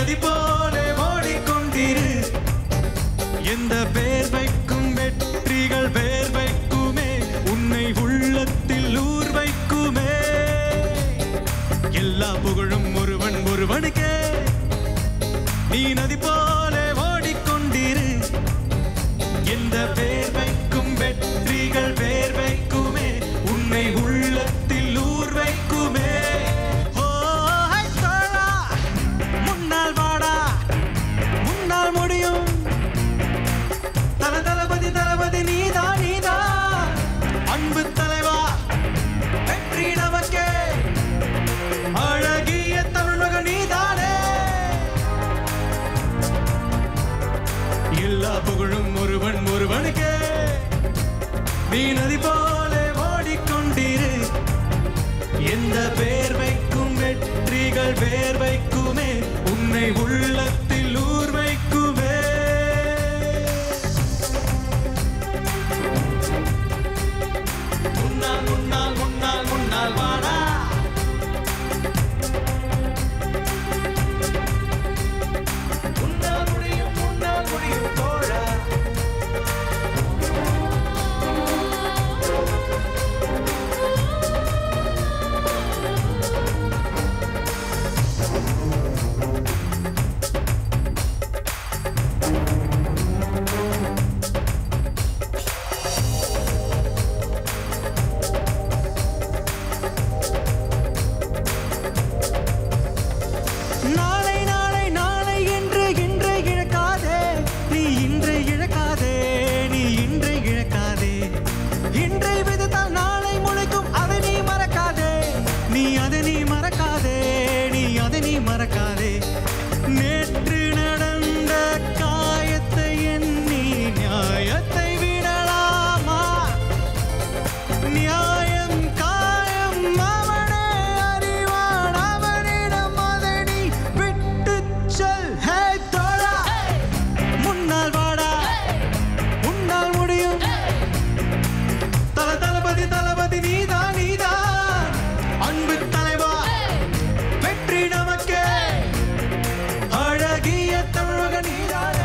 நதி போல ஓடிக்கொண்டிரு எந்த பேர் வைக்கும் வெற்றிகள் பேர் வைக்குமே உன்னை உள்ளத்தில் ஊர் வைக்குமே எல்லா புகழும் ஒருவன் ஒருவனுக்கே நீ நதி போல ஓடிக்கொண்டிரு எந்த பேர் வைக்கும் வெற்றிகள் பேர் வைக்குமே உன்னை உள்ளத்தில் ஊர் வைக்குமே ஓ, ஹை தோழா, முன்னால் வாடா முன்னால் முடியும் தல தளபதி தளபதி நீதா நீதா அன்பு தலைவா வெற்றி நமக்கே அழகிய தமிழக நீதானே எல்லா புகழும் ஒருவன் ஒருவனுக்கே நீ நதி போல ஓடிக்கொண்டிரு எந்த பேர் வைக்கும் வெற்றிகள் பேர் வைக்குமே உன்னை உள்ளத்தில் ஊர் வைக்குமே முன்னால் முன்னால் முன்னால் முன்னால் வாடா முன்னால் முடியும் முன்னால் முடியும் தோழா நாளை நாளை நாளை என்று இன்று இழக்காதே நீ இன்று இழக்காதே நீ இன்று இழக்காதே இன்றை விதைத்தால் நாளை முளைக்கும் அதை நீ மறக்காதே நீ அதை நீ மறக்காதே நீ அதை நீ மறக்காதே நேற்று நடந்த காயத்தை எண்ணி நியாயத்தை விடலாமா நியாயம் காயம் அவனே அறிவான் அவனிடம் அதை நீ விட்டுச் செல் ஹே தோழா முன்னால் வாடா உன்னால் முடியும் தல தளபதி தளபதி நீதா நீதா அன்பு தலைவா வெற்றி நமக்கே அழகிய தமிழக நீதானே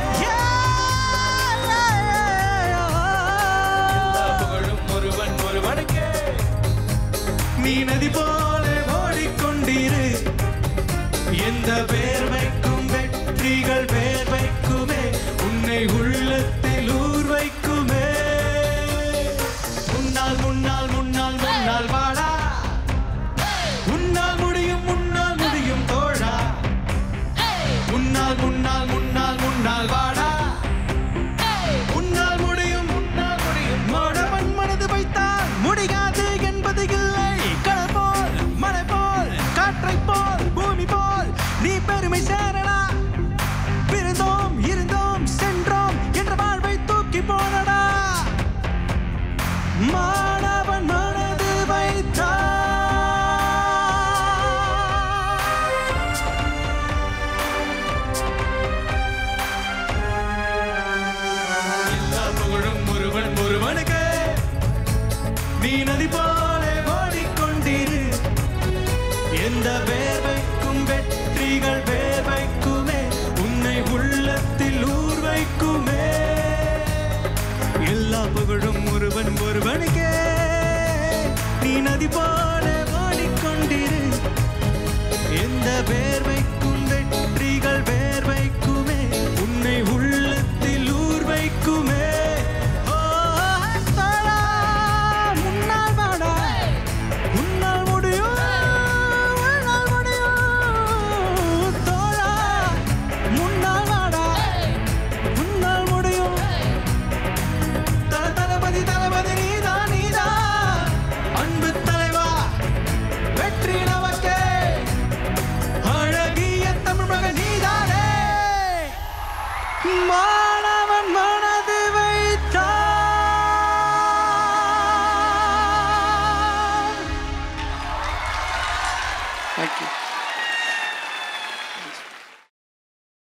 எல்லா புகழும் ஒருவன் ஒருவனுக்கே நீ நதி போல ஓடிக்கொண்டிரு எந்த பேர் வைக்கும் வெற்றிகள் பேர் வைக்குமே உன்னை உள்ளத்தில் ஊர் வைக்குமே முன்னால் முன்னால் முன்னால் முன்னால் வாடா உன்னால் முடியும் முன்னால் முடியும் தோழா முன்னால் முன்னால் முன்னால் முன்னால் வாடா உன்னால் முடியும் உன்னால் முடியும் மோடவன் மனது வைத்தால் முடியாது என்பது இல்லை கடல் போல் மலை போல் காற்றை போல் பூமி போல் நீ பெருமை சேரடா பிறந்தோம் இருந்தோம் சென்றோம் என்ற வாழ்வை தூக்கி போனடா மாணவன் மனது வைத்தால் எல்லா புகழும் ஒருவன் ஒருவனுக்கு நீ நதி போல ஓடிக்கொண்டிரு எந்த பேர் வைக்கும் வெற்றிகள் பேர் வைக்குமே உன்னை உள்ளத்தில் ஊர் வைக்குமே எல்லா புகழும் ஒருவன் ஒருவனுக்கே நீ நதி போல ஓடிக்கொண்டிரு எந்த பேர் வைக்கும் வெற்றிகள் பேர் வைக்குமே உன்னை உள்ளத்தில் ஊர் வைக்குமே ஓ, தோழா, முன்னால் வாடா. உன்னால் முடியும், உன்னால் முடியும். தோழா, முன்னால் வாடா. உன்னால் முடியும். தல தளபதி தளபதி நீதா நீதா அன்பு தலைவா வெற்றி நமக்கே அழகிய தமிழ் மகன் நீதானே மா